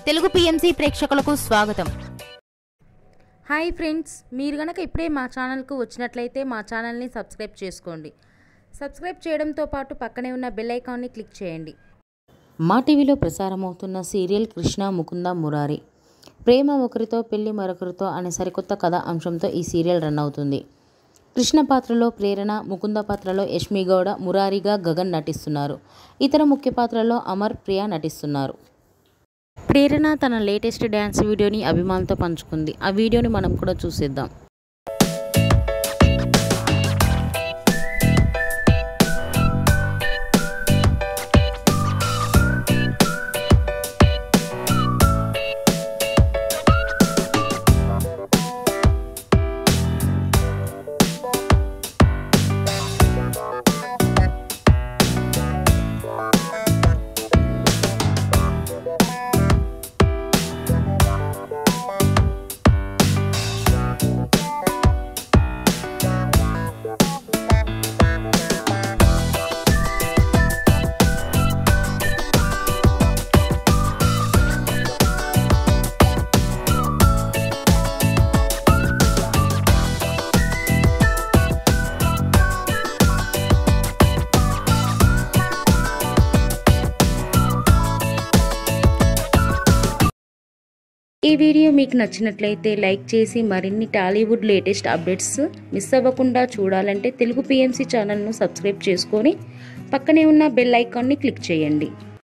Telugu PMC ప్రేక్షకులకు స్వాగతం hi friends మీరు గనక ఇప్పుడే మా ఛానల్కు వచ్చినట్లయితే మా ఛానల్ని సబ్స్క్రైబ్ చేసుకోండి సబ్స్క్రైబ్ చేయడంతో పాటు పక్కనే ఉన్న బెల్ ఐకాన్ని క్లిక్ చేయండి మా టీవీలో ప్రసారమవుతున్న సీరియల్ కృష్ణ ముకుంద మురారి ప్రేమ ఒకరితో పెళ్లి మరొకరితో అనే సరికొత్త కథ అంశంతో ఈ సీరియల్ రన్ అవుతుంది కృష్ణ పాత్రలో ప్రేరణ ముకుంద పాత్రలో యష్మి గౌడ మురారిగా గగన్ నటిస్తున్నారు ఇతర ముఖ్య పాత్రల్లో అమర్ ప్రియ నటిస్తున్నారు ప్రేరణ తన లేటెస్ట్ డ్యాన్స్ వీడియోని అభిమానులతో పంచుకుంది ఆ వీడియోని మనం కూడా చూసేద్దాం ఈ వీడియో మీకు నచ్చినట్లయితే లైక్ చేసి మరిన్ని టాలీవుడ్ లేటెస్ట్ అప్డేట్స్ మిస్ అవ్వకుండా చూడాలంటే తెలుగు పిఎంసి ఛానల్ను సబ్స్క్రైబ్ చేసుకొని పక్కనే ఉన్న బెల్ ఐకాన్ని క్లిక్ చేయండి